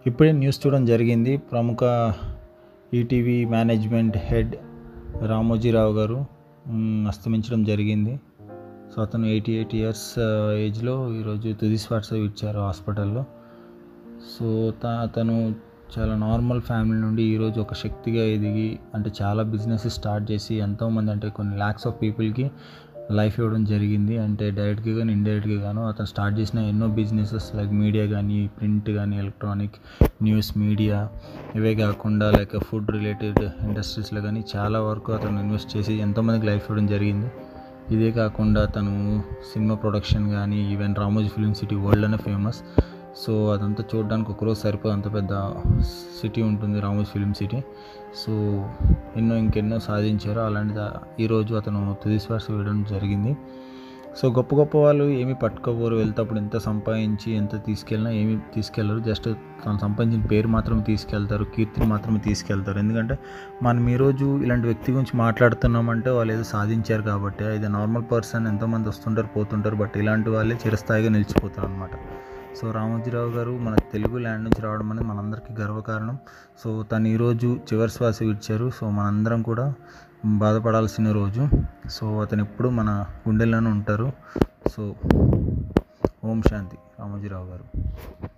ఇప్పుడే న్యూస్ చూడడం జరిగింది ప్రముఖ ఈటీవీ మేనేజ్మెంట్ హెడ్ రామోజీరావు గారు మ్, అస్తమించడం జరిగింది సో అతను ఎయిటీ ఎయిట్ ఇయర్స్ ఏజ్లో ఈరోజు తుది శ్వాస ఇచ్చారు హాస్పిటల్లో సో త అతను చాలా నార్మల్ ఫ్యామిలీ నుండి ఈరోజు ఒక శక్తిగా ఎదిగి అంటే చాలా బిజినెస్ స్టార్ట్ చేసి ఎంతోమంది అంటే కొన్ని ల్యాక్స్ ఆఫ్ పీపుల్కి లైఫ్ ఇవ్వడం జరిగింది అంటే డైరెక్ట్గా కానీ ఇండైరెక్ట్గా గాను అతను స్టార్ట్ చేసిన ఎన్నో బిజినెసెస్ లైక్ మీడియా కానీ ప్రింట్ కానీ ఎలక్ట్రానిక్ న్యూస్ మీడియా ఇవే కాకుండా లైక్ ఫుడ్ రిలేటెడ్ ఇండస్ట్రీస్లో కానీ చాలా వరకు అతను ఇన్వెస్ట్ చేసి ఎంతోమందికి లైఫ్ ఇవ్వడం జరిగింది ఇదే కాకుండా తను సినిమా ప్రొడక్షన్ కానీ ఈవెన్ రామోజీ ఫిలిం సిటీ వరల్డ్లోనే ఫేమస్ సో అదంతా చూడడానికి ఒకరోజు సరిపోదు అంత పెద్ద సిటీ ఉంటుంది రామోజీ ఫిలిం సిటీ సో ఎన్నో ఇంకెన్నో సాధించారు అలాంటిది ఆ- ఈరోజు అతను తుది శ్వాస వేయడం జరిగింది సో గొప్ప గొప్ప వాళ్ళు ఏమీ పట్టుకోపోరు వెళ్తేప్పుడు ఎంత సంపాదించి ఎంత తీసుకెళ్ళినా ఏమీ తీసుకెళ్ళరు జస్ట్ తను సంపాదించిన పేరు మాత్రం తీసుకెళ్తారు కీర్తిని మాత్రమే తీసుకెళ్తారు ఎందుకంటే మనం ఈరోజు ఇలాంటి వ్యక్తి గురించి మాట్లాడుతున్నామంటే వాళ్ళు ఏదో సాధించారు కాబట్టి ఇది నార్మల్ పర్సన్ ఎంతోమంది వస్తుంటారు పోతుంటారు బట్ ఇలాంటి వాళ్ళే చిరస్థాయిగా నిలిచిపోతారు అనమాట సో రామోజీరావు గారు మన తెలుగు ల్యాండ్ నుంచి రావడం అనేది మనందరికీ గర్వకారణం సో తను ఈరోజు చివరి శ్వాస విడిచారు సో మనందరం కూడా బాధపడాల్సిన రోజు సో అతను ఎప్పుడు మన గుండెల్లోనే ఉంటారు సో ఓం శాంతి రామోజీరావు గారు